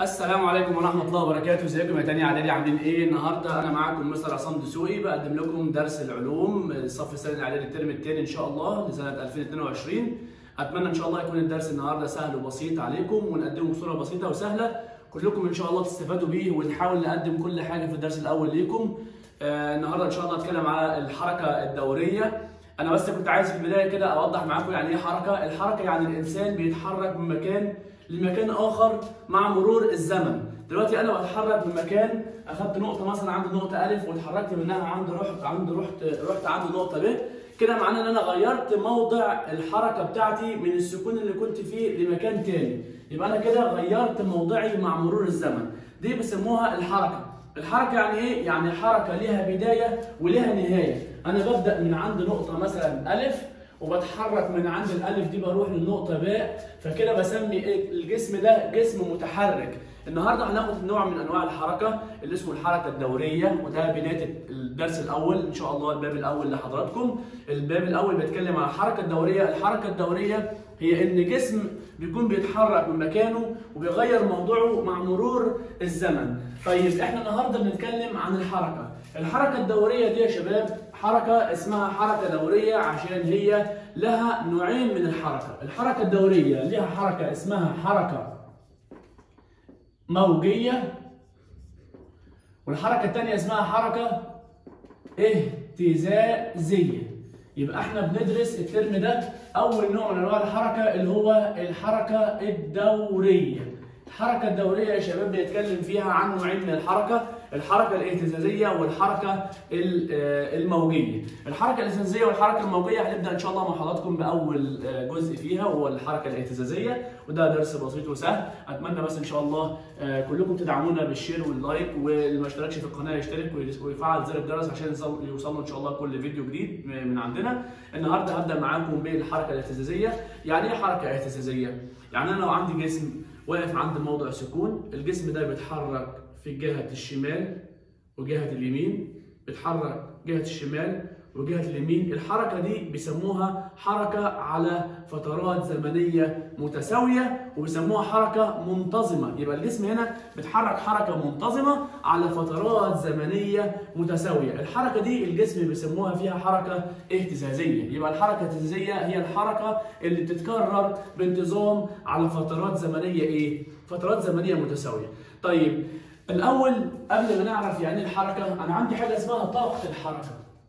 السلام عليكم ورحمة الله وبركاته، ازيكم يا تاني اعدادي عاملين ايه؟ النهارده انا معاكم مستر عصام دسوقي بقدم لكم درس العلوم الصف الثاني الاعدادي الترم الثاني ان شاء الله لسنة 2022 اتمنى ان شاء الله يكون الدرس النهارده سهل وبسيط عليكم ونقدمه بصورة بسيطة وسهلة كلكم ان شاء الله تستفادوا بيه ونحاول نقدم كل حاجة في الدرس الاول ليكم. آه النهارده ان شاء الله هتكلم على الحركة الدورية انا بس كنت عايز في البدايه كده اوضح معاكم يعني ايه حركه الحركه يعني الانسان بيتحرك من مكان لمكان اخر مع مرور الزمن دلوقتي انا بتحرك من مكان اخدت نقطه مثلا عند نقطه الف واتحركت منها عند رحت عند رحت رحت عند نقطه ب كده معناه ان انا غيرت موضع الحركه بتاعتي من السكون اللي كنت فيه لمكان تاني يبقى انا كده غيرت موضعي مع مرور الزمن دي بيسموها الحركه الحركه يعني ايه يعني حركه ليها بدايه وليها نهايه انا ببدا من عند نقطه مثلا الف وبتحرك من عند الالف دي بروح للنقطه باء فكده بسمي إيه؟ الجسم ده جسم متحرك النهارده هناخد نوع من انواع الحركه اللي اسمه الحركه الدوريه وده بدايه الدرس الاول ان شاء الله الباب الاول لحضراتكم الباب الاول بيتكلم عن الحركه الدوريه الحركه الدوريه هي ان جسم بيكون بيتحرك من مكانه وبيغير موضوعه مع مرور الزمن طيب احنا النهارده بنتكلم عن الحركه الحركه الدوريه دي يا شباب حركه اسمها حركه دوريه عشان هي لها نوعين من الحركه الحركه الدوريه ليها حركه اسمها حركه موجيه والحركه الثانيه اسمها حركه اهتزازيه يبقى احنا بندرس الترم ده اول نوع من انواع الحركه اللي هو الحركه الدوريه الحركه الدوريه يا شباب بيتكلم فيها عن نوعين من الحركه الحركه الاهتزازيه والحركه الموجيه الحركه الاهتزازيه والحركه الموجيه هنبدا ان شاء الله مع حضراتكم باول جزء فيها وهو الحركه الاهتزازيه وده درس بسيط وسهل اتمنى بس ان شاء الله كلكم تدعمونا بالشير واللايك واللي ما اشتركش في القناه يشترك ويفعل زر الجرس عشان يوصل ان شاء الله كل فيديو جديد من عندنا النهارده هبدا معاكم بالحركه الاهتزازيه يعني ايه حركه اهتزازيه يعني انا لو عندي جسم واقف عند موضع سكون الجسم ده بيتحرك في جهة الشمال وجهة اليمين بيتحرك جهة الشمال وجهة اليمين الحركة دي بيسموها حركة على فترات زمنية متساوية وبيسموها حركة منتظمة يبقى الجسم هنا بيتحرك حركة منتظمة على فترات زمنية متساوية الحركة دي الجسم بيسموها فيها حركة اهتزازية يبقى الحركة الاهتزازية هي الحركة اللي بتتكرر بانتظام على فترات زمنية ايه؟ فترات زمنية متساوية طيب الأول قبل ما نعرف يعني ايه الحركة أنا عندي حاجة اسمها طاقة الحركة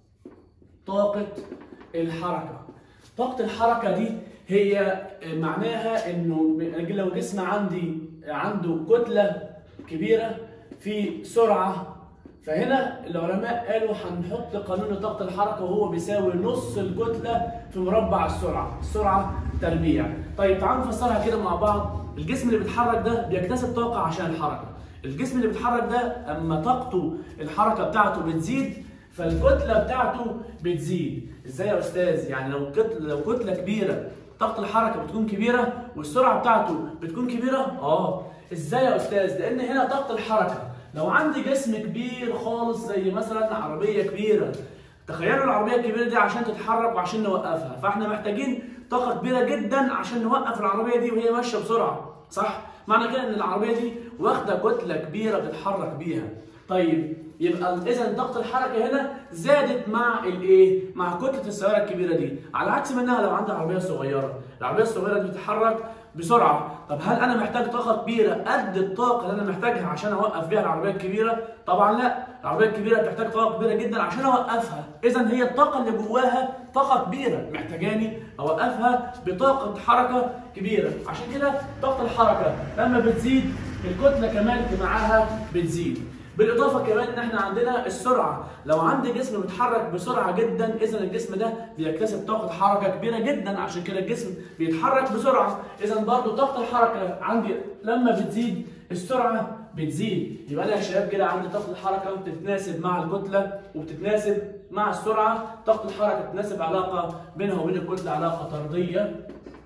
طاقة الحركة طاقة الحركة دي هي معناها انه لو جسم عندي عنده كتلة كبيرة في سرعة فهنا العلماء قالوا هنحط قانون طاقة الحركة وهو بيساوي نص الكتلة في مربع السرعة، السرعة تربيع. طيب تعالوا نفسرها كده مع بعض، الجسم اللي بيتحرك ده بيكتسب طاقة عشان الحركة. الجسم اللي بيتحرك ده اما طاقته الحركة بتاعته بتزيد فالكتله بتاعته بتزيد ازاي يا استاذ يعني لو كتله لو كتله كبيره طاقه الحركه بتكون كبيره والسرعه بتاعته بتكون كبيره اه ازاي يا استاذ لان هنا طاقه الحركه لو عندي جسم كبير خالص زي مثلا عربيه كبيره تخيلوا العربيه الكبيره دي عشان تتحرك وعشان نوقفها فاحنا محتاجين طاقه كبيره جدا عشان نوقف العربيه دي وهي ماشيه بسرعه صح معنى كده ان العربيه دي واخده كتله كبيره بتتحرك بيها طيب يبقى اذا طاقه الحركه هنا زادت مع الايه؟ مع كتله السياره الكبيره دي، على عكس منها لو عندي عربيه صغيره، العربيه الصغيره دي بتتحرك بسرعه، طب هل انا محتاج طاقه كبيره قد الطاقه اللي انا محتاجها عشان اوقف بيها العربيه الكبيره؟ طبعا لا، العربيه الكبيره بتحتاج طاقه كبيره جدا عشان اوقفها، اذا هي الطاقه اللي جواها طاقه كبيره محتاجاني اوقفها بطاقه حركه كبيره، عشان كده طاقه الحركه لما بتزيد الكتله كمان معاها بتزيد. بالاضافه كمان ان احنا عندنا السرعه لو عندي جسم بيتحرك بسرعه جدا اذا الجسم ده بيكتسب طاقه حركه كبيره جدا عشان كده الجسم بيتحرك بسرعه اذا برضو طاقه الحركه عندي لما بتزيد السرعه بتزيد يبقى انا يا شباب كده عندي طاقه الحركه بتتناسب مع الكتله وبتتناسب مع السرعه طاقه الحركه بتتناسب علاقه بينها وبين الكتله علاقه طرديه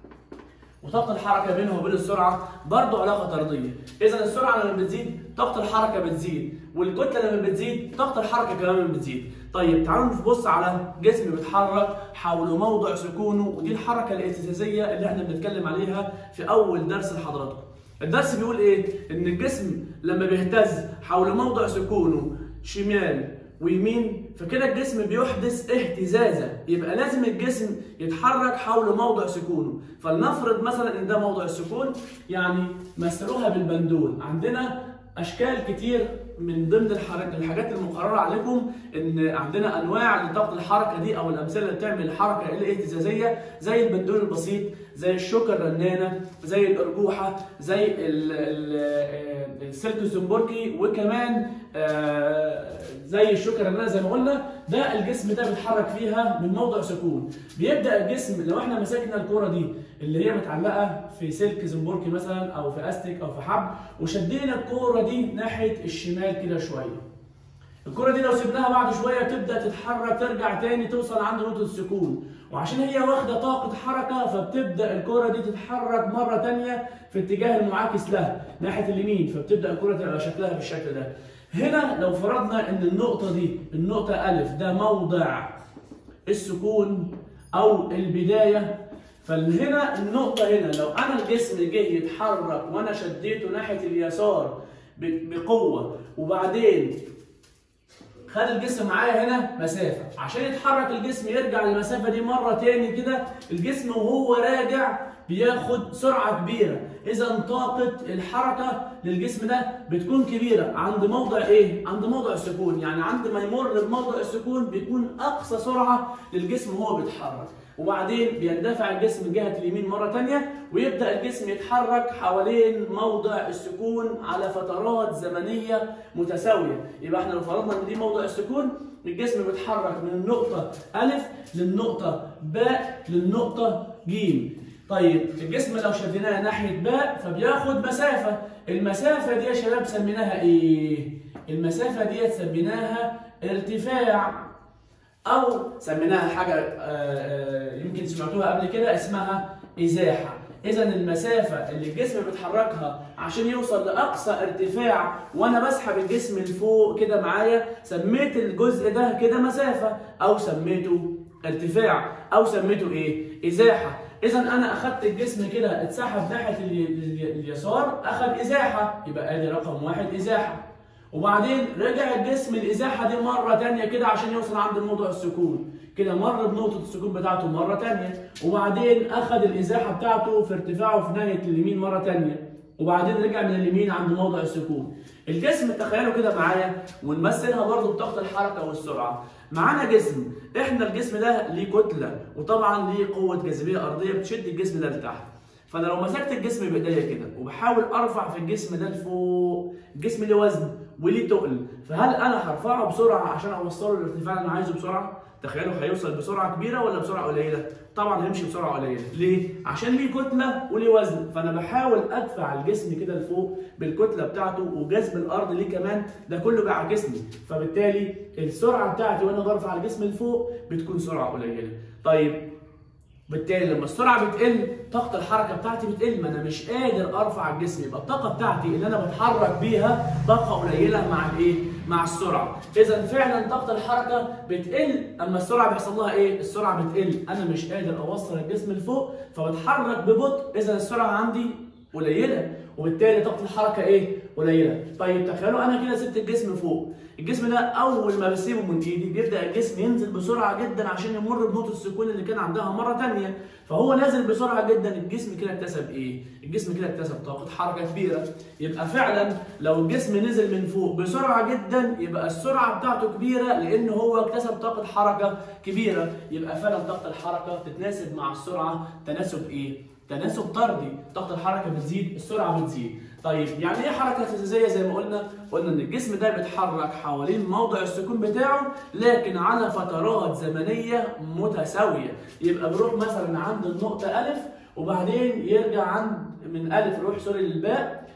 وطاقة الحركة بينها وبين السرعة برضه علاقة طردية، إذا السرعة لما بتزيد طاقة الحركة بتزيد، والكتلة لما بتزيد طاقة الحركة كمان بتزيد. طيب تعالوا نبص على جسم بيتحرك حول موضع سكونه ودي الحركة الاهتزازية اللي احنا بنتكلم عليها في أول درس لحضراتكم. الدرس بيقول ايه ان الجسم لما بيهتز حول موضع سكونه شمال ويمين فكده الجسم بيحدث اهتزازه يبقى لازم الجسم يتحرك حول موضع سكونه فلنفرض مثلا ان ده موضع السكون يعني مثلوها بالبندول عندنا اشكال كتير من ضمن الحركة الحاجات المقرره عليكم ان عندنا انواع لضبط الحركه دي او الامثله اللي بتعمل الحركه الاهتزازيه زي البندول البسيط زي الشوكه الرنانه زي الارجوحه زي ال- ال- السلك الزنبركي وكمان آه، زي الشوكه الرنانه زي ما قلنا ده الجسم ده بيتحرك فيها من موضع سكون بيبدا الجسم لو احنا مسكنا الكره دي اللي هي متعلقه في سلك زنبركي مثلا او في استك او في حبل وشدينا الكره دي ناحيه الشمال كده شويه الكرة دي لو سيبناها بعد شوية تبدأ تتحرك ترجع تاني توصل عند نقطة السكون وعشان هي واخدة طاقة حركة فبتبدأ الكرة دي تتحرك مرة تانية في اتجاه المعاكس لها ناحية اليمين فبتبدأ الكرة تبقى شكلها بالشكل ده هنا لو فرضنا ان النقطة دي النقطة ألف ده موضع السكون أو البداية فهنا النقطة هنا لو أنا الجسم جه يتحرك وأنا شديته ناحية اليسار ب- بقوة وبعدين خد الجسم معايا هنا مسافة عشان يتحرك الجسم يرجع للمسافة دي مرة تاني كده الجسم وهو راجع بياخد سرعة كبيرة إذا طاقة الحركة للجسم ده بتكون كبيرة عند موضع إيه؟ عند موضع السكون يعني عند ما يمر بموضع السكون بيكون أقصى سرعة للجسم وهو بيتحرك وبعدين بيندفع الجسم جهة اليمين مرة تانية ويبدأ الجسم يتحرك حوالين موضع السكون على فترات زمنية متساوية يبقى احنا لو فرضنا ان دي موضع السكون الجسم بيتحرك من النقطة ألف للنقطة باء للنقطة جيم طيب الجسم لو شديناه ناحية باء فبياخد مسافة المسافة دي يا شباب سميناها ايه؟ المسافة دي سميناها ارتفاع او سميناها حاجه آه، آه، يمكن سمعتوها قبل كده اسمها ازاحه اذا المسافه اللي الجسم بيتحركها عشان يوصل لاقصى ارتفاع وانا بسحب الجسم لفوق كده معايا سميت الجزء ده كده مسافه او سميته ارتفاع او سميته ايه ازاحه اذا انا اخدت الجسم كده اتسحب ناحيه الي- الي- اليسار اخد ازاحه يبقى ادي رقم واحد ازاحه وبعدين رجع الجسم الازاحه دي مره تانية كده عشان يوصل عند موضع السكون كده مر بنقطه السكون بتاعته مره تانية وبعدين اخذ الازاحه بتاعته في ارتفاعه في ناحيه اليمين مره تانية وبعدين رجع من اليمين عند موضع السكون الجسم تخيلوا كده معايا ونمثلها برضو بطاقه الحركه والسرعه معانا جسم احنا الجسم ده ليه كتله وطبعا ليه قوه جاذبيه ارضيه بتشد الجسم ده لتحت فانا لو مسكت الجسم بايديا كده وبحاول ارفع في الجسم ده لفوق الجسم ليه وزن وليه تقل فهل انا هرفعه بسرعه عشان اوصله للارتفاع اللي انا عايزه بسرعه تخيلوا هيوصل بسرعه كبيره ولا بسرعه قليله طبعا هيمشي بسرعه قليله ليه عشان ليه كتله وليه وزن فانا بحاول ادفع الجسم كده لفوق بالكتله بتاعته وجذب الارض ليه كمان ده كله بيعكسني فبالتالي السرعه بتاعتي وانا برفع الجسم لفوق بتكون سرعه قليله طيب بالتالي لما السرعه بتقل طاقه الحركه بتاعتي بتقل ما انا مش قادر ارفع الجسم يبقى الطاقه بتاعتي اللي انا بتحرك بيها طاقه قليله مع الايه مع السرعه اذا فعلا طاقه الحركه بتقل اما السرعه بيحصل لها ايه السرعه بتقل انا مش قادر اوصل الجسم لفوق فبتحرك ببطء اذا السرعه عندي قليله وبالتالي طاقه الحركه ايه قليله طيب تخيلوا انا كده سبت الجسم فوق الجسم ده اول ما بسيبه من ايدي بيبدا الجسم ينزل بسرعه جدا عشان يمر بنقطه السكون اللي كان عندها مره ثانيه فهو نازل بسرعه جدا الجسم كده اكتسب ايه الجسم كده اكتسب طاقه حركه كبيره يبقى فعلا لو الجسم نزل من فوق بسرعه جدا يبقى السرعه بتاعته كبيره لان هو اكتسب طاقه حركه كبيره يبقى فعلا طاقه الحركه تتناسب مع السرعه تناسب ايه تناسب طردي طاقه الحركه بتزيد السرعه بتزيد طيب يعني ايه حركه اهتزازيه زي ما قلنا قلنا ان الجسم ده بيتحرك حوالين موضع السكون بتاعه لكن على فترات زمنيه متساويه يبقى بيروح مثلا عند النقطه الف وبعدين يرجع عند من الف يروح سوري للباء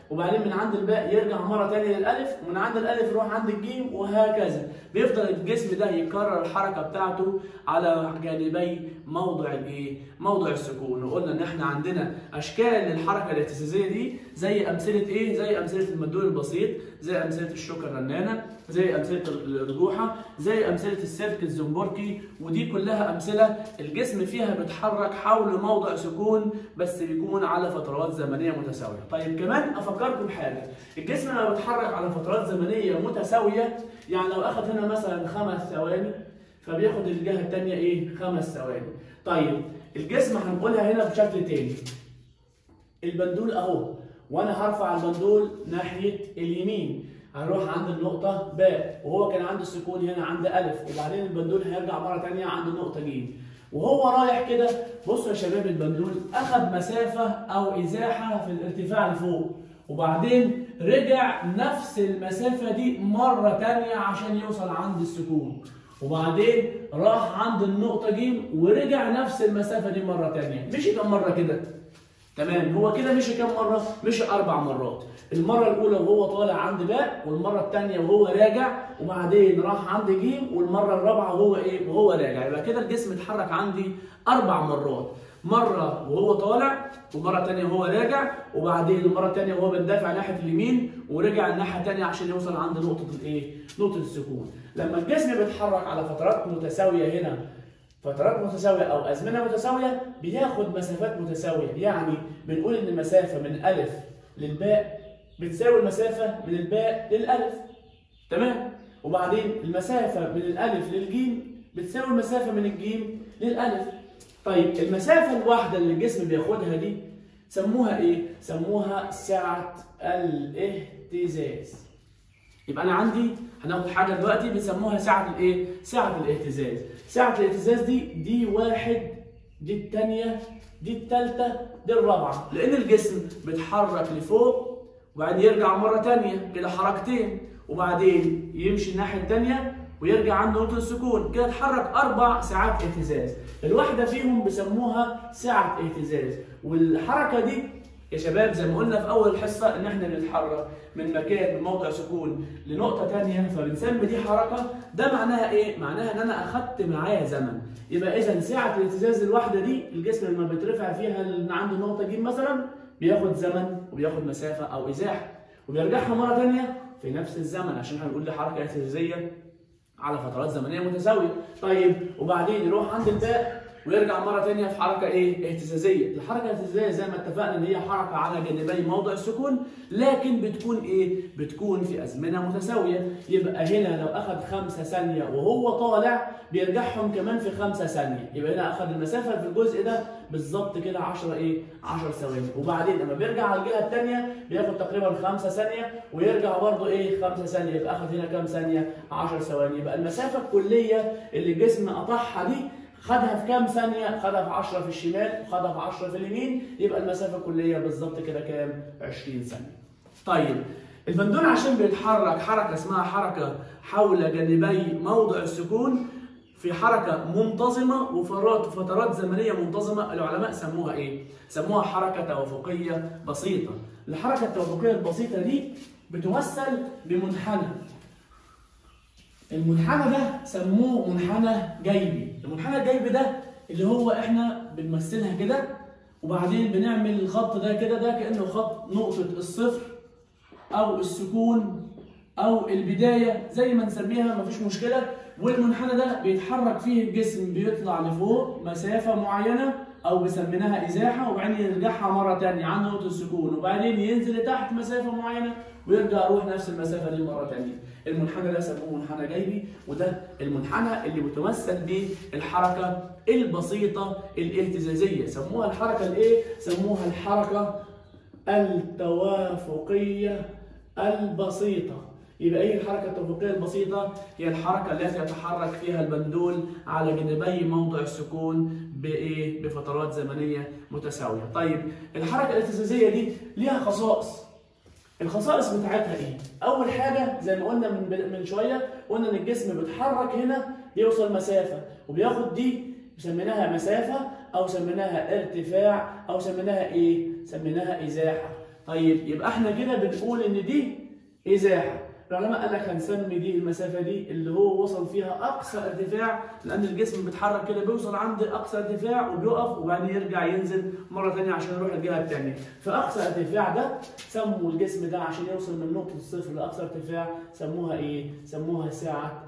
وبعدين من عند الباء يرجع مره ثانيه للالف ومن عند الالف يروح عند الجيم وهكذا بيفضل الجسم ده يكرر الحركه بتاعته على جانبي موضع الايه موضع السكون وقلنا ان احنا عندنا اشكال للحركه الاهتزازيه دي زي امثله ايه زي امثله المدلول البسيط زي امثله الشوكه الرنانه زي امثله الرجوحه زي امثله السلك الزنبركي ودي كلها امثله الجسم فيها بيتحرك حول موضع سكون بس بيكون على فترات زمنيه متساويه طيب كمان افكركم بحاجه الجسم لما بيتحرك على فترات زمنيه متساويه يعني لو اخذ هنا مثلا خمس ثواني فبياخد الجهه الثانيه ايه خمس ثواني طيب الجسم هنقولها هنا بشكل تاني البندول اهو وانا هرفع البندول ناحيه اليمين هنروح عند النقطة باء وهو كان عنده السكون هنا عند ألف وبعدين البندول هيرجع مرة تانية عند النقطة ج وهو رايح كده بصوا يا شباب البندول أخذ مسافة أو إزاحة في الارتفاع لفوق وبعدين رجع نفس المسافة دي مرة تانية عشان يوصل عند السكون وبعدين راح عند النقطة ج ورجع نفس المسافة دي مرة تانية مشي كم مرة كده؟ تمام هو كده مشي كم مرة؟ مشي أربع مرات المرة الأولى وهو طالع عند باء والمرة الثانية وهو راجع وبعدين راح عند ج والمرة الرابعة وهو إيه؟ وهو راجع يبقى كده الجسم اتحرك عندي أربع مرات مرة وهو طالع ومرة تانية وهو راجع وبعدين المرة التانية وهو بيندفع ناحية اليمين ورجع الناحية التانية عشان يوصل عند نقطة الإيه؟ نقطة السكون لما الجسم بيتحرك على فترات متساوية هنا فترات متساوية أو أزمنة متساوية بياخد مسافات متساوية يعني بنقول إن المسافة من ألف للباء بتساوي المسافة من الباء للألف تمام وبعدين المسافة من الألف للجيم بتساوي المسافة من الجيم للألف طيب المسافة الواحدة اللي الجسم بياخدها دي سموها إيه؟ سموها سعة الاهتزاز يبقى أنا عندي هناخد حاجة دلوقتي بيسموها سعة الإيه؟ سعة الاهتزاز سعة الاهتزاز دي دي واحد دي الثانية دي الثالثة دي الرابعة لأن الجسم بيتحرك لفوق وبعدين يرجع مرة تانية كده حركتين وبعدين يمشي الناحية التانية ويرجع عند نقطة السكون كده اتحرك أربع ساعات اهتزاز الواحدة فيهم بيسموها ساعة اهتزاز والحركة دي يا شباب زي ما قلنا في أول الحصة إن إحنا بنتحرك من مكان من موضع سكون لنقطة تانية فبنسمي دي حركة ده معناها إيه؟ معناها إن أنا أخدت معايا زمن يبقى إذا ساعة الاهتزاز الواحدة دي الجسم لما بيترفع فيها من عند نقطة ج مثلا بياخد زمن وبياخد مسافة أو إزاحة وبيرجعها مرة تانية في نفس الزمن عشان هنقول دي حركة اهتزازية على فترات زمنية متساوية طيب وبعدين يروح عند الباء ويرجع مرة تانية في حركة إيه؟ اهتزازية، الحركة الاهتزازية زي ما اتفقنا إن هي حركة على جانبي موضع السكون، لكن بتكون إيه؟ بتكون في أزمنة متساوية، يبقى هنا لو أخذ خمسة ثانية وهو طالع بيرجعهم كمان في خمسة ثانية، يبقى هنا أخذ المسافة في الجزء ده بالظبط كده 10 إيه؟ 10 ثواني، وبعدين لما بيرجع على الجهة الثانية بياخد تقريبا خمسة ثانية ويرجع برضه إيه؟ خمسة ثانية، يبقى أخذ هنا كام ثانية؟ 10 ثواني، يبقى المسافة الكلية اللي الجسم قطعها دي خدها في كام ثانية؟ خدها في 10 في الشمال وخدها في 10 في اليمين يبقى المسافة الكلية بالظبط كده كام؟ 20 ثانية. طيب البندول عشان بيتحرك حركة اسمها حركة حول جانبي موضع السكون في حركة منتظمة وفترات فترات زمنية منتظمة العلماء سموها ايه؟ سموها حركة توافقية بسيطة. الحركة التوافقية البسيطة دي بتمثل بمنحنى المنحنى ده سموه منحنى جيبي المنحنى الجيبي ده اللي هو احنا بنمثلها كده وبعدين بنعمل الخط ده كده ده كانه خط نقطه الصفر او السكون او البدايه زي ما نسميها مفيش مشكله والمنحنى ده بيتحرك فيه الجسم بيطلع لفوق مسافه معينه او بسميناها ازاحه وبعدين يرجعها مره ثانيه عند نقطه السكون وبعدين ينزل لتحت مسافه معينه ويرجع يروح نفس المسافه دي مره ثانيه المنحنى ده سموه منحنى جيبي وده المنحنى اللي بتمثل به الحركه البسيطه الاهتزازيه سموها الحركه الايه سموها الحركه التوافقيه البسيطه يبقى ايه الحركه التوافقيه البسيطه هي الحركه التي يتحرك فيها البندول على جانبي موضع السكون بايه بفترات زمنيه متساويه طيب الحركه الاهتزازيه دي ليها خصائص الخصائص بتاعتها ايه؟ أول حاجة زي ما قلنا من من شوية قلنا إن الجسم بيتحرك هنا بيوصل مسافة وبياخد دي سميناها مسافة أو سميناها ارتفاع أو سميناها إيه؟ سميناها إزاحة. طيب يبقى احنا كده بنقول ان دي ازاحه العلماء قال لك هنسمي دي المسافه دي اللي هو وصل فيها اقصى ارتفاع لان الجسم بيتحرك كده بيوصل عند اقصى ارتفاع وبيقف وبعدين يرجع ينزل مره ثانيه عشان يروح الجهه الثانيه فاقصى ارتفاع ده سموا الجسم ده عشان يوصل من نقطه الصفر لاقصى ارتفاع سموها ايه سموها ساعه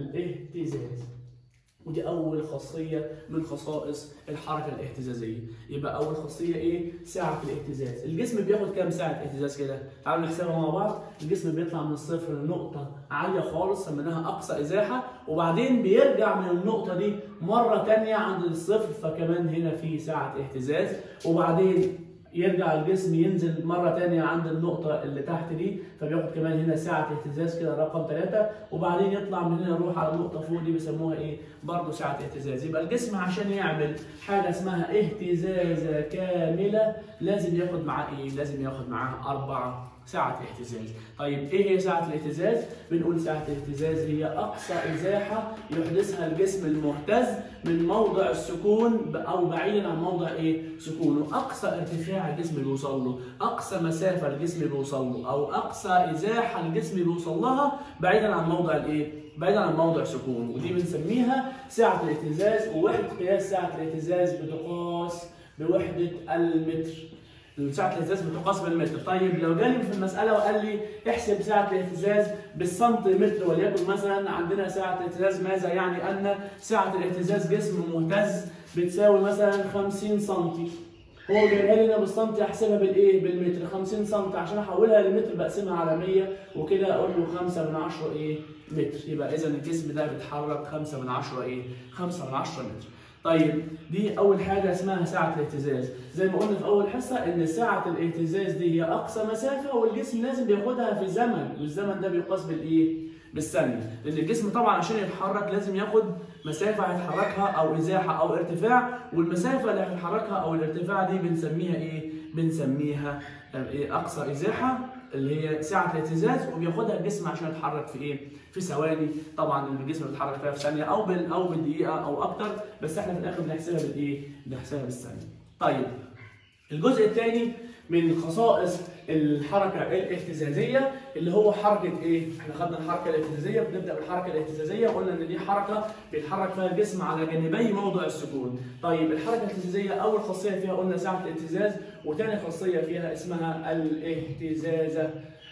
الاهتزاز ودي اول خاصيه من خصائص الحركه الاهتزازيه يبقى اول خاصيه ايه سعه الاهتزاز الجسم بياخد كام ساعه اهتزاز كده تعالوا نحسبها مع بعض الجسم بيطلع من الصفر لنقطه عاليه خالص سميناها اقصى ازاحه وبعدين بيرجع من النقطه دي مره ثانيه عند الصفر فكمان هنا في سعه اهتزاز وبعدين يرجع الجسم ينزل مرة تانية عند النقطة اللي تحت دي فبياخد كمان هنا ساعة اهتزاز كده رقم ثلاثة وبعدين يطلع من هنا يروح على النقطة فوق دي بيسموها ايه؟ برضه ساعة اهتزاز يبقى الجسم عشان يعمل حاجة اسمها اهتزازة كاملة لازم ياخد معاه ايه؟ لازم ياخد معاه أربع ساعة اهتزاز طيب ايه هي ساعة الاهتزاز؟ بنقول ساعة الاهتزاز هي أقصى إزاحة يحدثها الجسم المهتز من موضع السكون أو بعيدا عن موضع ايه؟ سكونه أقصى ارتفاع الجسم بيوصل له أقصى مسافة الجسم بيوصل له أو أقصى إزاحة الجسم بيوصل لها بعيدا عن موضع الايه؟ بعيدا عن موضع سكونه ودي بنسميها ساعة الاهتزاز ووحدة قياس ساعة الاهتزاز بتقاس بوحدة المتر ساعة الاهتزاز بتقاس بالمتر، طيب لو جالي في المسألة وقال لي احسب ساعة الاهتزاز بالسنتيمتر وليكن مثلا عندنا ساعة الاهتزاز ماذا يعني أن ساعة الاهتزاز جسم مهتز بتساوي مثلا 50 سم. هو جايبها لي انا بالسنتي احسبها بالايه؟ بالمتر 50 سم عشان احولها لمتر بقسمها على 100 وكده اقول له 5 من 10 ايه؟ متر يبقى اذا الجسم ده بيتحرك 5 من 10 ايه؟ 5 من 10 متر. طيب دي اول حاجه اسمها ساعه الاهتزاز زي ما قلنا في اول حصه ان ساعه الاهتزاز دي هي اقصى مسافه والجسم لازم بياخدها في زمن والزمن ده بيقاس بالايه بالثانيه لان الجسم طبعا عشان يتحرك لازم ياخد مسافه هيتحركها او ازاحه او ارتفاع والمسافه اللي هيتحركها او الارتفاع دي بنسميها ايه بنسميها إيه اقصى ازاحه اللي هي ساعه الاهتزاز وبياخدها الجسم عشان يتحرك في ايه في ثواني طبعا الجسم بيتحرك فيها في ثانيه او بال او بالدقيقه او اكتر بس احنا في الاخر بنحسبها بالايه بنحسبها بالثانيه طيب الجزء الثاني من خصائص الحركه الاهتزازيه اللي هو حركه ايه؟ احنا خدنا الحركه الاهتزازيه بنبدا بالحركه الاهتزازيه وقلنا ان دي حركه بيتحرك فيها الجسم على جانبي موضع السكون. طيب الحركه الاهتزازيه اول خاصيه فيها قلنا ساعه الاهتزاز وثاني خاصيه فيها اسمها الاهتزازه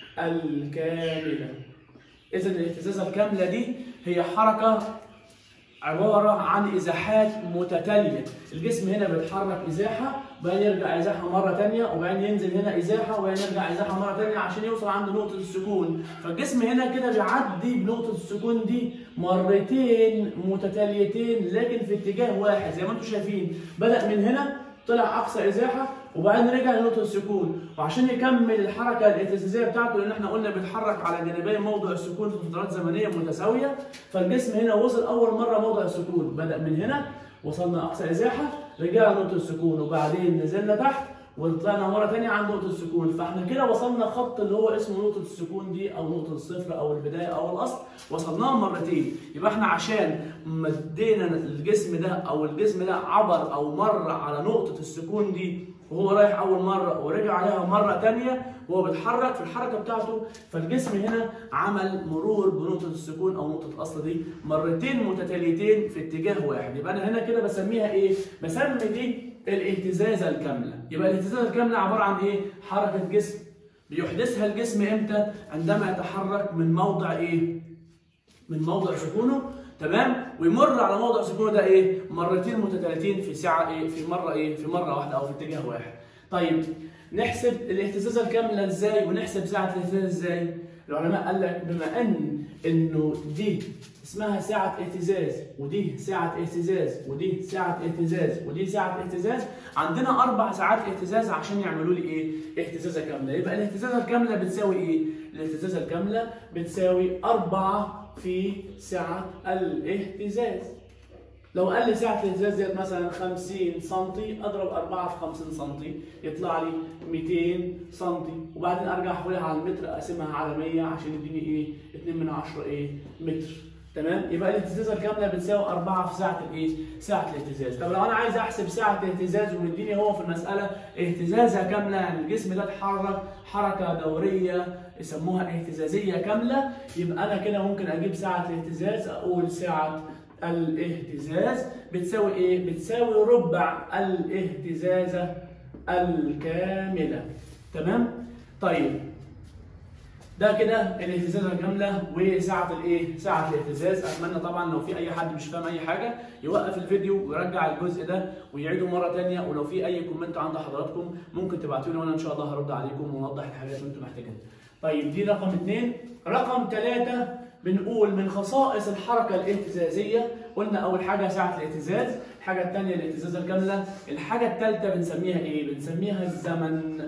الكامله. اذا الاهتزازه الكامله دي هي حركه عبارة عن إزاحات متتالية، الجسم هنا بيتحرك إزاحة وبعدين يرجع إزاحة مرة تانية وبعدين ينزل هنا إزاحة وبعدين يرجع إزاحة مرة تانية عشان يوصل عند نقطة السكون، فالجسم هنا كده بيعدي بنقطة السكون دي مرتين متتاليتين لكن في اتجاه واحد زي ما انتم شايفين، بدأ من هنا طلع أقصى إزاحة وبعدين رجع لنقطة السكون وعشان يكمل الحركة الاهتزازية بتاعته لأن احنا قلنا بيتحرك على جانبي موضع السكون في فترات زمنية متساوية فالجسم هنا وصل أول مرة موضع السكون بدأ من هنا وصلنا أقصى إزاحة رجع لنقطة السكون وبعدين نزلنا تحت وطلعنا مرة تانية عند نقطة السكون فاحنا كده وصلنا خط اللي هو اسمه نقطة السكون دي أو نقطة الصفر أو البداية أو الأصل وصلناها مرتين يبقى احنا عشان مدينا الجسم ده أو الجسم ده عبر أو مر على نقطة السكون دي وهو رايح اول مره ورجع عليها مره ثانيه وهو بيتحرك في الحركه بتاعته فالجسم هنا عمل مرور بنقطه السكون او نقطه الاصل دي مرتين متتاليتين في اتجاه واحد يبقى انا هنا كده بسميها ايه بسمي دي الاهتزازه الكامله يبقى الاهتزازه الكامله عباره عن ايه حركه جسم بيحدثها الجسم امتى عندما يتحرك من موضع ايه من موضع سكونه تمام ويمر على موضع سكونه ده ايه مرتين متتاليتين في ساعه ايه في مره ايه في مره واحده او في اتجاه واحد طيب نحسب الاهتزازه الكامله ازاي ونحسب ساعه الاهتزاز ازاي العلماء قال لك بما ان انه دي اسمها ساعة اهتزاز ودي ساعة اهتزاز ودي ساعة اهتزاز ودي ساعة اهتزاز عندنا أربع ساعات اهتزاز عشان يعملوا لي إيه؟ اهتزازة كاملة يبقى الاهتزازة الكاملة بتساوي إيه؟ الاهتزازة الكاملة بتساوي أربعة في سعة الاهتزاز لو قال لي سعة الاهتزاز ديت مثلا 50 سم اضرب 4 في 50 سم يطلع لي 200 سم وبعدين ارجع احولها على المتر اقسمها على 100 عشان يديني ايه 2 من 10 ايه متر تمام يبقى الاهتزازه الكامله بتساوي 4 في ساعه الايه ساعه الاهتزاز طب لو انا عايز احسب ساعه الاهتزاز ومديني هو في المساله اهتزازه كامله يعني الجسم ده اتحرك حركه دوريه يسموها اهتزازيه كامله يبقى انا كده ممكن اجيب ساعه الاهتزاز اقول ساعه الاهتزاز بتساوي ايه بتساوي ربع الاهتزازه الكامله تمام طيب ده كده الاهتزازه الكامله وساعه الايه؟ ساعه الاهتزاز اتمنى طبعا لو في اي حد مش فاهم اي حاجه يوقف الفيديو ويرجع الجزء ده ويعيده مره ثانيه ولو في اي كومنت عند حضراتكم ممكن تبعتوا لي وانا ان شاء الله هرد عليكم واوضح الحاجات اللي انتم محتاجينها. طيب دي رقم اثنين، رقم ثلاثه بنقول من خصائص الحركه الاهتزازيه قلنا اول حاجه ساعه الاهتزاز، الحاجه الثانيه الاهتزازه الكامله، الحاجه الثالثه بنسميها ايه؟ بنسميها الزمن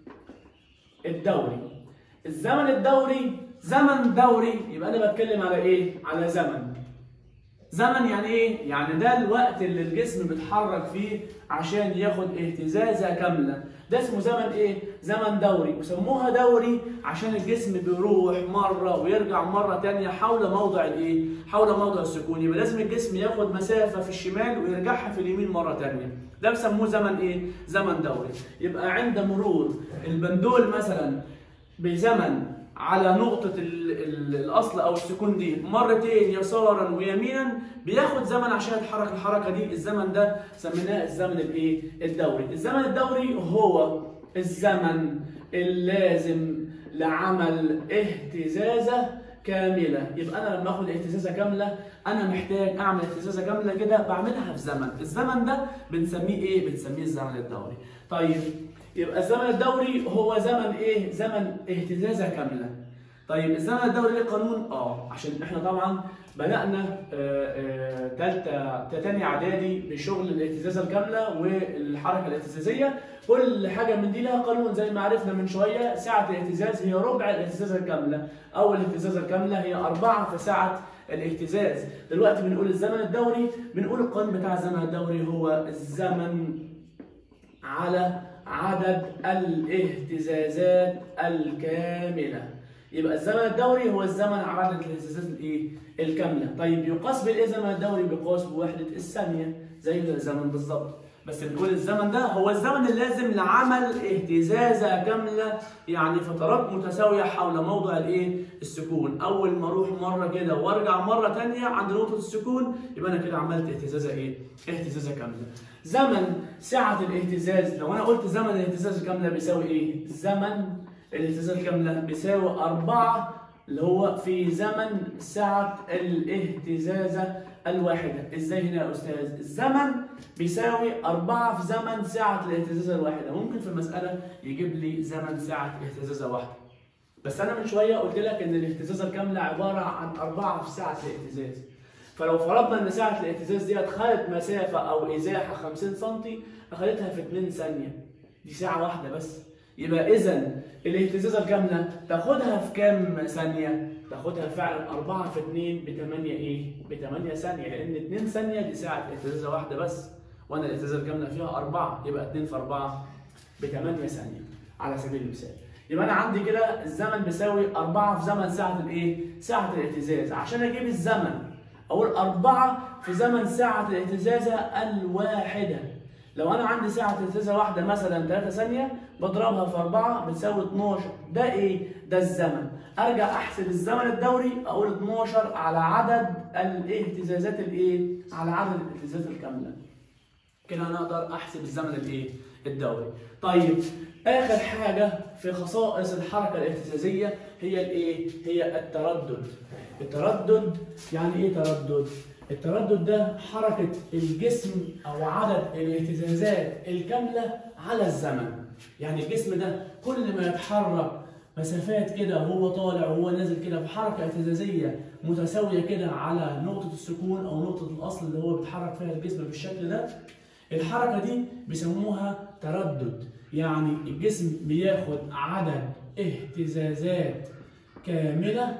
الدوري. الزمن الدوري زمن دوري يبقى انا بتكلم على ايه؟ على زمن. زمن يعني ايه؟ يعني ده الوقت اللي الجسم بيتحرك فيه عشان ياخد اهتزازه كامله. ده اسمه زمن ايه؟ زمن دوري، وسموها دوري عشان الجسم بيروح مره ويرجع مره ثانيه حول موضع الايه؟ حول موضع السكون، يبقى لازم الجسم ياخد مسافه في الشمال ويرجعها في اليمين مره ثانيه. ده بيسموه زمن ايه؟ زمن دوري. يبقى عند مرور البندول مثلا بزمن على نقطة ال ال الأصل أو السكون دي مرتين يسارا ويمينا بياخد زمن عشان يتحرك الحركة دي الزمن ده سميناه الزمن الإيه؟ الدوري. الزمن الدوري هو الزمن اللازم لعمل اهتزازة كاملة يبقى أنا لما آخد اهتزازة كاملة أنا محتاج أعمل اهتزازة كاملة كده بعملها في زمن الزمن ده بنسميه إيه؟ بنسميه الزمن الدوري. طيب يبقى الزمن الدوري هو زمن ايه؟ زمن اهتزازه كامله. طيب الزمن الدوري ليه قانون؟ اه عشان احنا طبعا بدانا ثالثه تاني اعدادي بشغل الاهتزازه الكامله والحركه الاهتزازيه كل حاجه من دي لها قانون زي ما عرفنا من شويه ساعه الاهتزاز هي ربع الاهتزازه الكامله او الاهتزازه الكامله هي أربعة في ساعه الاهتزاز دلوقتي بنقول الزمن الدوري بنقول القانون بتاع الزمن الدوري هو الزمن على عدد الاهتزازات الكاملة يبقى الزمن الدوري هو الزمن على عدد الاهتزازات الايه الكاملة طيب يقاس بالايه الزمن الدوري بيقاس بوحدة الثانية زي الزمن بالظبط بس بنقول الزمن ده هو الزمن اللازم لعمل اهتزازة كاملة يعني فترات متساوية حول موضع الايه السكون اول ما اروح مرة كده وارجع مرة تانية عند نقطة السكون يبقى انا كده عملت اهتزازة ايه اهتزازة كاملة زمن سعة الاهتزاز لو انا قلت زمن الاهتزاز الكاملة بيساوي ايه زمن الاهتزاز الكاملة بيساوي أربعة اللي هو في زمن سعة الاهتزازة الواحدة ازاي هنا يا أستاذ الزمن بيساوي أربعة في زمن سعة الاهتزازة الواحدة ممكن في المسألة يجيب لي زمن سعة اهتزازة واحدة بس أنا من شوية قلت لك إن الاهتزازة الكاملة عبارة عن أربعة في سعة الاهتزاز فلو فرضنا ان سعه الاهتزاز ديت خدت مسافه او ازاحه 50 سم اخدتها في 2 ثانيه دي ساعه واحده بس يبقى اذا الاهتزازه الكامله تاخدها في كام ثانيه تاخدها فعلا 4 في 2 ب 8 ايه ب 8 ثانيه لان 2 ثانيه دي ساعه اهتزازه واحده بس وانا الاهتزازه الكامله فيها 4 يبقى 2 في 4 ب 8 ثانيه على سبيل المثال يبقى انا عندي كده الزمن بيساوي 4 في زمن ساعه الايه ساعه الاهتزاز عشان اجيب الزمن أقول أربعة في زمن ساعة الاهتزازة الواحدة لو أنا عندي ساعة اهتزازة واحدة مثلا 3 ثانية بضربها في 4 بتساوي 12 ده إيه؟ ده الزمن أرجع أحسب الزمن الدوري أقول 12 على عدد الاهتزازات الإيه؟ على عدد الاهتزازات الكاملة كده أنا أقدر أحسب الزمن الإيه؟ الدوري طيب آخر حاجة في خصائص الحركة الاهتزازية هي الإيه؟ هي التردد التردد يعني ايه تردد؟ التردد ده حركة الجسم أو عدد الاهتزازات الكاملة على الزمن. يعني الجسم ده كل ما يتحرك مسافات كده وهو طالع وهو نازل كده بحركة اهتزازية متساوية كده على نقطة السكون أو نقطة الأصل اللي هو بيتحرك فيها الجسم بالشكل ده الحركة دي بيسموها تردد يعني الجسم بياخد عدد اهتزازات كاملة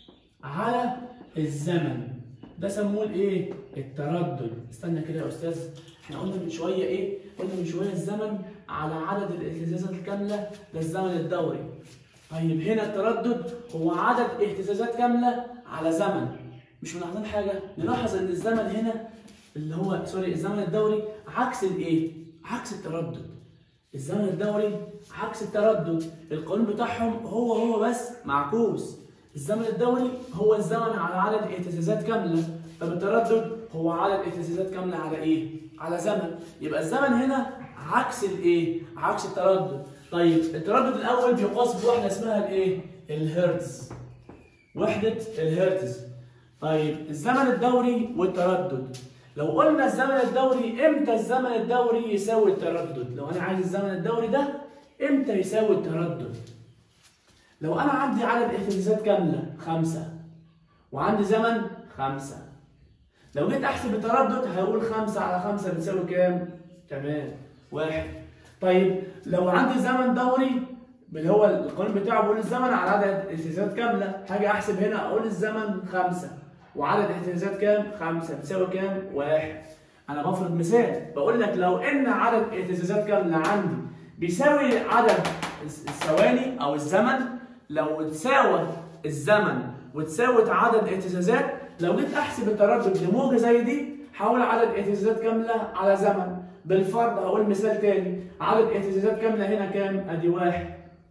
على الزمن ده سموه الايه التردد استنى كده يا استاذ احنا قلنا من شويه ايه قلنا من شويه الزمن على عدد الاهتزازات الكامله ده الزمن الدوري طيب هنا التردد هو عدد اهتزازات كامله على زمن مش ملاحظين حاجه نلاحظ ان الزمن هنا اللي هو سوري الزمن الدوري عكس الايه عكس التردد الزمن الدوري عكس التردد القانون بتاعهم هو هو بس معكوس الزمن الدوري هو الزمن على عدد اهتزازات كامله طب التردد هو عدد اهتزازات كامله على ايه على زمن يبقى الزمن هنا عكس الايه عكس التردد طيب التردد الاول بيقاس بوحده اسمها الايه الهرتز وحده الهرتز طيب الزمن الدوري والتردد لو قلنا الزمن الدوري امتى الزمن الدوري يساوي التردد لو انا عايز الزمن الدوري ده امتى يساوي التردد لو انا عندي عدد اهتزازات كامله خمسة وعندي زمن خمسة لو جيت احسب التردد هقول خمسة على خمسة بتساوي كام تمام واحد طيب لو عندي زمن دوري اللي هو القانون بتاعه بيقول الزمن على عدد اهتزازات كامله هاجي احسب هنا اقول الزمن خمسة وعدد اهتزازات كام؟ خمسة بتساوي كام؟ واحد. أنا بفرض مثال بقول لك لو إن عدد اهتزازات كاملة عندي بيساوي عدد الثواني أو الزمن لو تساوى الزمن وتساوت عدد اهتزازات لو جيت أحسب التردد لموجة زي دي هقول عدد اهتزازات كاملة على زمن بالفرض هقول مثال تاني عدد اهتزازات كاملة هنا كام؟ أدي واحد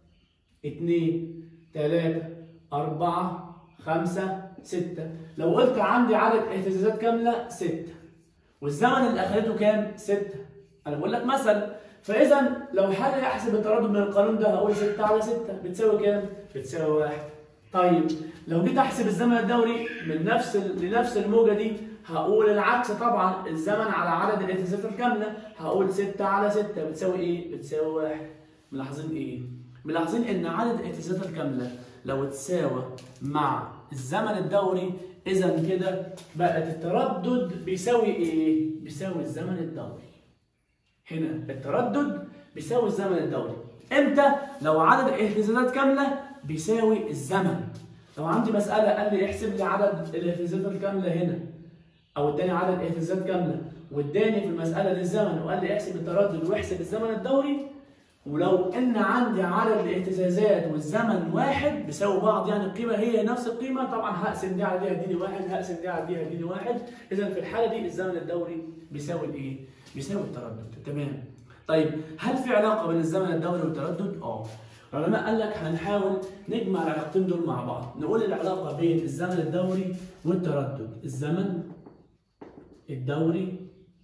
اتنين تلاتة أربعة خمسة ستة لو قلت عندي عدد اهتزازات كاملة ستة والزمن اللي أخدته كام؟ ستة أنا بقول لك مثل فإذا لو حد يحسب التردد من القانون ده هقول ستة على ستة بتساوي كام؟ بتساوي واحد طيب لو جيت أحسب الزمن الدوري من نفس لنفس الموجة دي هقول العكس طبعا الزمن على عدد الاهتزازات الكاملة هقول ستة على ستة بتساوي إيه؟ بتساوي واحد ملاحظين إيه؟ ملاحظين إن عدد الاهتزازات الكاملة لو تساوى مع الزمن الدوري اذا كده بقت التردد بيساوي ايه بيساوي الزمن الدوري هنا التردد بيساوي الزمن الدوري امتى لو عدد الاهتزازات كامله بيساوي الزمن لو عندي مساله قال لي احسب لي عدد الاهتزازات الكامله هنا او اداني عدد اهتزازات كامله واداني في المساله دي الزمن وقال لي احسب التردد واحسب الزمن الدوري ولو ان عندي عدد الاهتزازات والزمن واحد بيساوي بعض يعني القيمه هي نفس القيمه طبعا هقسم دي على دي هيديني واحد هقسم دي على دي هيديني واحد اذا في الحاله دي الزمن الدوري بيساوي الايه؟ بيساوي التردد تمام طيب هل في علاقه بين الزمن الدوري والتردد؟ اه العلماء قال لك هنحاول نجمع العلاقتين دول مع بعض نقول العلاقه بين الزمن الدوري والتردد الزمن الدوري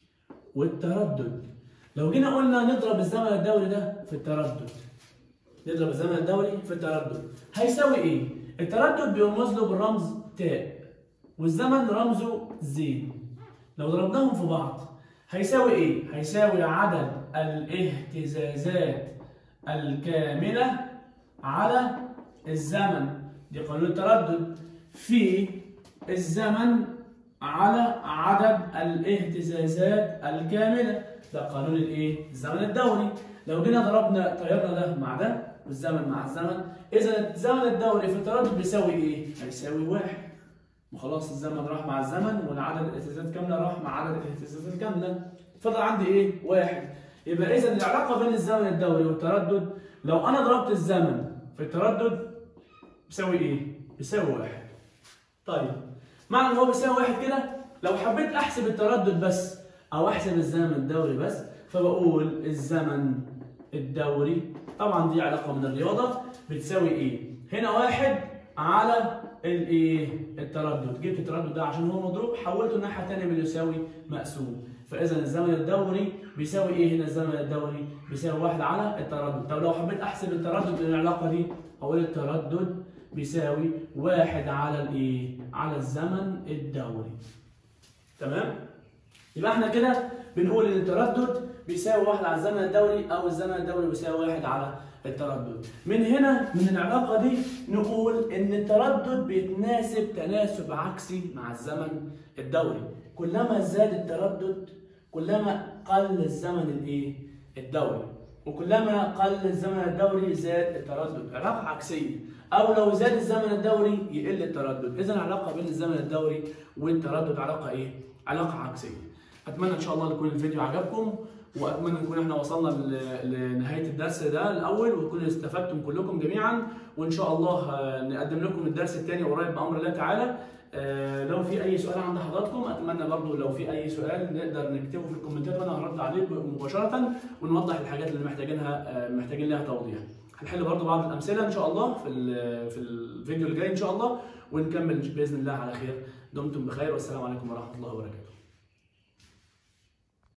والتردد لو جينا قلنا نضرب الزمن الدوري ده في التردد نضرب الزمن الدوري في التردد هيساوي ايه؟ التردد بيرمز له بالرمز تاء والزمن رمزه زين لو ضربناهم في بعض هيساوي ايه؟ هيساوي عدد الاهتزازات الكاملة على الزمن دي قانون التردد في الزمن على عدد الاهتزازات الكاملة ده قانون الايه؟ الزمن الدوري لو جينا ضربنا طيرنا ده مع ده والزمن مع الزمن اذا الزمن الدوري في التردد بيساوي ايه؟ هيساوي واحد وخلاص الزمن راح مع الزمن والعدد الاهتزازات كامله راح مع عدد الاهتزازات الكامله فضل عندي ايه؟ واحد يبقى اذا العلاقه بين الزمن الدوري والتردد لو انا ضربت الزمن في التردد بيساوي ايه؟ بيساوي واحد طيب معنى ان هو بيساوي واحد كده لو حبيت احسب التردد بس او احسب الزمن الدوري بس فبقول الزمن الدوري طبعا دي علاقه من الرياضه بتساوي ايه هنا واحد على الايه التردد جبت التردد ده عشان هو مضروب حولته الناحيه الثانيه باليساوي مقسوم فاذا الزمن الدوري بيساوي ايه هنا الزمن الدوري بيساوي واحد على التردد طب لو حبيت احسب التردد من العلاقه دي اقول التردد بيساوي واحد على الايه على الزمن الدوري تمام يبقى احنا كده بنقول ان التردد بيساوي واحد على الزمن الدوري او الزمن الدوري بيساوي واحد على التردد من هنا من العلاقة دي نقول ان التردد بيتناسب تناسب عكسي مع الزمن الدوري كلما زاد التردد كلما قل الزمن الايه الدوري وكلما قل الزمن الدوري زاد التردد علاقة عكسية او لو زاد الزمن الدوري يقل التردد اذا العلاقة بين الزمن الدوري والتردد علاقة ايه علاقة عكسية اتمنى ان شاء الله يكون الفيديو عجبكم واتمنى نكون احنا وصلنا لنهايه الدرس ده الاول وتكونوا استفدتم كلكم جميعا وان شاء الله نقدم لكم الدرس الثاني قريب بامر الله تعالى لو لو في اي سؤال عند حضراتكم اتمنى برضو لو في اي سؤال نقدر نكتبه في الكومنتات وانا هرد عليه مباشره ونوضح الحاجات اللي محتاجينها آه، محتاجين لها توضيح هنحل برضو بعض الامثله ان شاء الله في ال- في الفيديو اللي جاي ان شاء الله ونكمل باذن الله على خير دمتم بخير والسلام عليكم ورحمه الله وبركاته